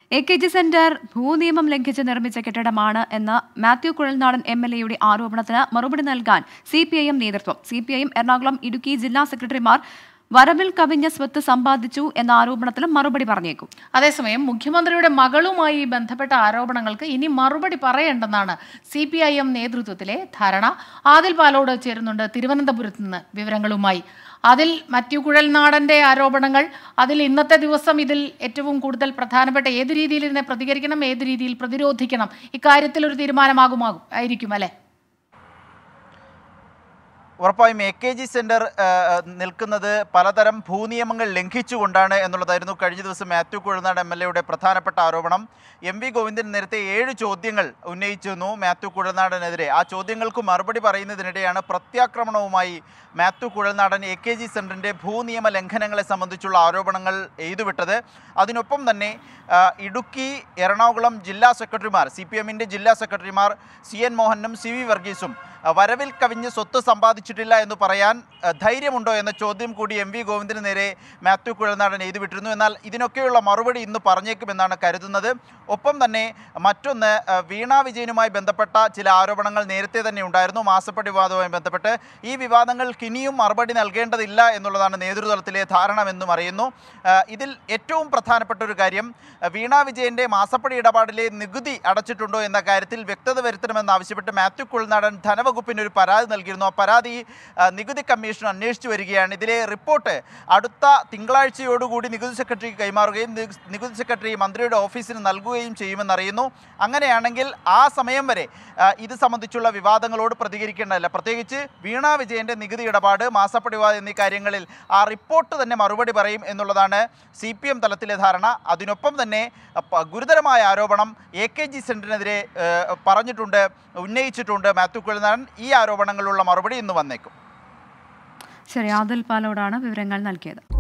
A K G centre ഭൂനിയമം ലംഘിച്ച് നിർമ്മിച്ച കെട്ടിടമാണ് എന്ന മാത്യു കുഴൽനാടൻ എം എൽ എയുടെ ആരോപണത്തിന് മറുപടി നൽകാൻ സി പി ഐ എം നേതൃത്വം C P I M Ernakulam Idukki ജില്ലാ സെക്രട്ടറിമാർ വരവിൽ കവിഞ്ഞ സ്വത്ത് സമ്പാദിച്ചു എന്ന ആരോപണത്തിലും മറുപടി പറഞ്ഞേക്കും അതേസമയം മുഖ്യമന്ത്രിയുടെ മകളുമായി ബന്ധപ്പെട്ട ആരോപണങ്ങൾക്ക് ഇനി മറുപടി പറയേണ്ടെന്നാണ് സി പി ഐ എം നേതൃത്വത്തിലെ ധാരണ ആദിൽ പാലോട് ചേരുന്നുണ്ട് തിരുവനന്തപുരത്ത് നിന്ന് വിവരങ്ങളുമായി അതിൽ മറ്റു കുഴൽനാടന്റെ ആരോപണങ്ങൾ അതിൽ ഇന്നത്തെ ദിവസം ഇതിൽ ഏറ്റവും കൂടുതൽ പ്രധാനപ്പെട്ട ഏത് രീതിയിൽ ഇതിനെ പ്രതികരിക്കണം ഏത് രീതിയിൽ പ്രതിരോധിക്കണം ഇക്കാര്യത്തിൽ ഒരു തീരുമാനമാകുമാകും ആയിരിക്കും അല്ലെ ഉറപ്പായും എ കെ ജി സെന്റർ ആ, നിൽക്കുന്നത് പലതരം ഭൂനിയമങ്ങൾ ലംഘിച്ചുകൊണ്ടാണ് എന്നുള്ളതായിരുന്നു കഴിഞ്ഞ ദിവസം മാത്യു കുഴൽനാട് എം എൽ എയുടെ പ്രധാനപ്പെട്ട ആരോപണം എം വി ഗോവിന്ദൻ നേരത്തെ ഏഴ് ചോദ്യങ്ങൾ ഉന്നയിച്ചിരുന്നു മാത്യു കുഴൽനാടനെതിരെ ആ ചോദ്യങ്ങൾക്ക് മറുപടി പറയുന്നതിനിടെയാണ് പ്രത്യാക്രമണവുമായി Mathew Kuzhalnadan A K G സെന്ററിൻ്റെ ഭൂനിയമ ലംഘനങ്ങളെ സംബന്ധിച്ചുള്ള ആരോപണങ്ങൾ എഴുതുവിട്ടത് അതിനൊപ്പം തന്നെ ആ, ഇടുക്കി എറണാകുളം ജില്ലാ സെക്രട്ടറിമാർ സി പി എമ്മിൻ്റെ ജില്ലാ സെക്രട്ടറിമാർ സി എൻ മോഹനും സി വി വർഗീസും ആ, വരവിൽ കവിഞ്ഞ് സ്വത്ത് സമ്പാദിച്ചിട്ടില്ല എന്ന് പറയാൻ ആ, ധൈര്യമുണ്ടോ എന്ന ചോദ്യം കൂടി എം വി ഗോവിന്ദന് നേരെ മാത്യു കുഴൽനാടൻ എഴുതിവിട്ടിരുന്നു എന്നാൽ ഇതിനൊക്കെയുള്ള മറുപടി ഇന്ന് പറഞ്ഞേക്കുമെന്നാണ് കരുതുന്നത് ഒപ്പം തന്നെ മറ്റൊന്ന് ആ, വീണ വിജയനുമായി ബന്ധപ്പെട്ട ചില ആരോപണങ്ങൾ നേരത്തെ തന്നെ ഉണ്ടായിരുന്നു മാസപ്പടി വിവാദവുമായി ബന്ധപ്പെട്ട് ഈ വിവാദങ്ങൾക്ക് ഇനിയും മറുപടി നൽകേണ്ടതില്ല എന്നുള്ളതാണ് നേതൃതലത്തിലെ ധാരണമെന്നും അറിയുന്നു ആ, ഇതിൽ ഏറ്റവും പ്രധാനപ്പെട്ട ഒരു കാര്യം ആ, വീണ വിജയന്റെ മാസപ്പടി ഇടപാടിലെ നികുതി അടച്ചിട്ടുണ്ടോ എന്ന കാര്യത്തിൽ വ്യക്തത വരുത്തണമെന്നാവശ്യപ്പെട്ട് മാത്യു കുൾനാടൻ ധനവകുപ്പിന് ഒരു പരാതി നൽകിയിരുന്നു ആ പരാതി ആ, നികുതി കമ്മീഷൻ അന്വേഷിച്ചു വരികയാണ് ഇതിലെ റിപ്പോർട്ട് അടുത്ത തിങ്കളാഴ്ചയോടുകൂടി നികുതി സെക്രട്ടറിക്ക് കൈമാറുകയും നികു- നികുതി സെക്രട്ടറി മന്ത്രിയുടെ ഓഫീസിന് നൽകുകയും ചെയ്യുമെന്നറിയുന്നു അങ്ങനെയാണെങ്കിൽ ആ സമയം വരെ ആ, ഇത് സംബന്ധിച്ചുള്ള വിവാദങ്ങളോട് പ്രതികരിക്കേണ്ടതല്ല പ്രത്യേകിച്ച് വീണ വിജയന്റെ നികുതി ഇടപാട് മാസപ്പടി വിവാദം എന്നീ കാര്യങ്ങളിൽ ആ റിപ്പോർട്ട് തന്നെ മറുപടി പറയും എന്നുള്ളതാണ് സി പി എം തലത്തിലെ ധാരണ അതിനൊപ്പം തന്നെ അ, പ- ഗുരുതരമായ ആരോപണം എ കെ ജി സെന്ററിനെതിരെ ഏഹ്, പറഞ്ഞിട്ടുണ്ട് ഉന്നയിച്ചിട്ടുണ്ട് മാത്യു കുഴൽനാടൻ ഈ ആരോപണങ്ങളിലുള്ള മറുപടി ഇന്ന് വന്നേക്കും ശരി ആദിൽ പാലോടാണ് വിവരങ്ങൾ നൽകിയത്